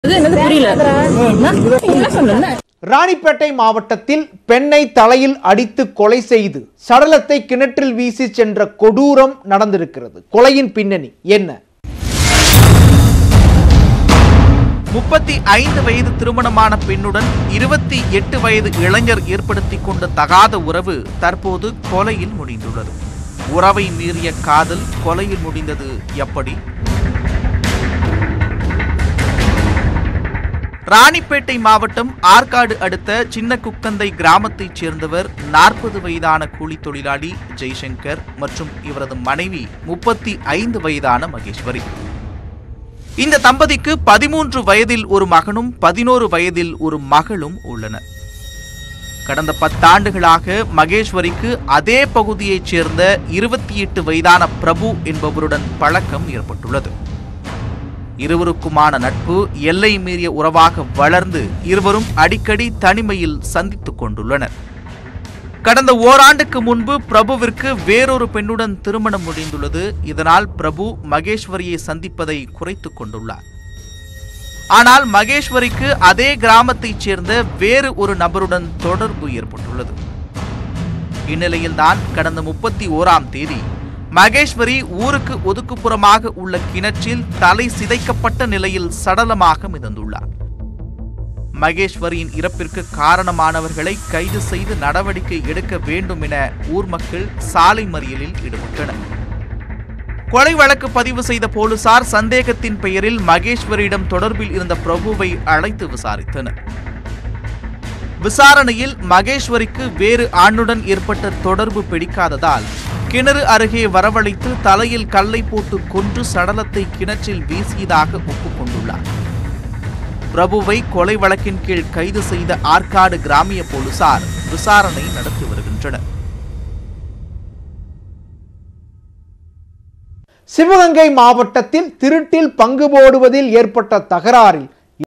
அது என்னது புரியல நான் என்ன சொன்னேன் ராணிப்பேட்டை மாவட்டத்தில் பெண்ணை தலையில் அடித்து கொலை செய்து சடலத்தை கிணற்றில் வீசி சென்ற கொடூரம் நடந்திருக்கிறது கொலையின் பின்னணி என்ன முப்பத்தி ஐந்து வயது திருமணமான பெண்ணுடன் இருபத்தி எட்டு வயது இளைஞர் ஏற்படுத்தி கொண்ட தகாத உறவு தற்போது கொலையில் முடிந்துள்ளது உறவை மீறிய காதல் கொலையில் முடிந்தது எப்படி ராணிப்பேட்டை மாவட்டம் ஆற்காடு அடுத்த சின்ன குக்கந்தை கிராமத்தைச் சேர்ந்தவர் நாற்பது வயதான கூலி தொழிலாளி ஜெய்சங்கர் மற்றும் இவரது மனைவி முப்பத்தி ஐந்து வயதான மகேஸ்வரி இந்த தம்பதிக்கு பதிமூன்று வயதில் ஒரு மகனும் பதினோரு வயதில் ஒரு மகளும் உள்ளனர் கடந்த பத்தாண்டுகளாக மகேஸ்வரிக்கு அதே பகுதியைச் சேர்ந்த இருபத்தி எட்டு வயதான பிரபு என்பவருடன் பழக்கம் ஏற்பட்டுள்ளது இருவருக்குமான நட்பு எல்லை மீறிய உறவாக வளர்ந்து இருவரும் அடிக்கடி தனிமையில் சந்தித்துக் கொண்டுள்ளனர் கடந்த ஓராண்டுக்கு முன்பு பிரபுவிற்கு வேறொரு பெண்ணுடன் திருமணம் முடிந்துள்ளது இதனால் பிரபு மகேஸ்வரியை சந்திப்பதை குறைத்துக் கொண்டுள்ளார் ஆனால் மகேஸ்வரிக்கு அதே கிராமத்தைச் சேர்ந்த வேறு ஒரு நபருடன் தொடர்பு ஏற்பட்டுள்ளது இந்நிலையில்தான் கடந்த முப்பத்தி ஓராம் தேதி மகேஸ்வரி ஊருக்கு ஒதுக்குப்புறமாக உள்ள கிணற்றில் தலை சிதைக்கப்பட்ட நிலையில் சடலமாக மிதந்துள்ளார் மகேஸ்வரியின் இறப்பிற்கு காரணமானவர்களை கைது செய்து நடவடிக்கை எடுக்க வேண்டும் என ஊர் மக்கள் சாலை மறியலில் ஈடுபட்டனர் கொலை வழக்கு பதிவு செய்த போலீசார் சந்தேகத்தின் பெயரில் மகேஸ்வரியிடம் தொடர்பில் இருந்த பிரபுவை அழைத்து விசாரித்தனர் விசாரணையில் மகேஸ்வரிக்கு வேறு ஆணுடன் ஏற்பட்ட தொடர்பு பிடிக்காததால் கிணறு அருகே வரவழைத்து தலையில் கல்லை போட்டு கொன்று சடலத்தை கிணற்றில் வீசியதாக ஒப்புக்கொண்டுள்ளார் பிரபுவை கொலை வழக்கின் கீழ் கைது செய்த ஆற்காடு கிராமிய போலீசார் விசாரணை நடத்தி வருகின்றனர் சிவகங்கை மாவட்டத்தில் திருட்டில் பங்கு போடுவதில் ஏற்பட்ட தகராறில்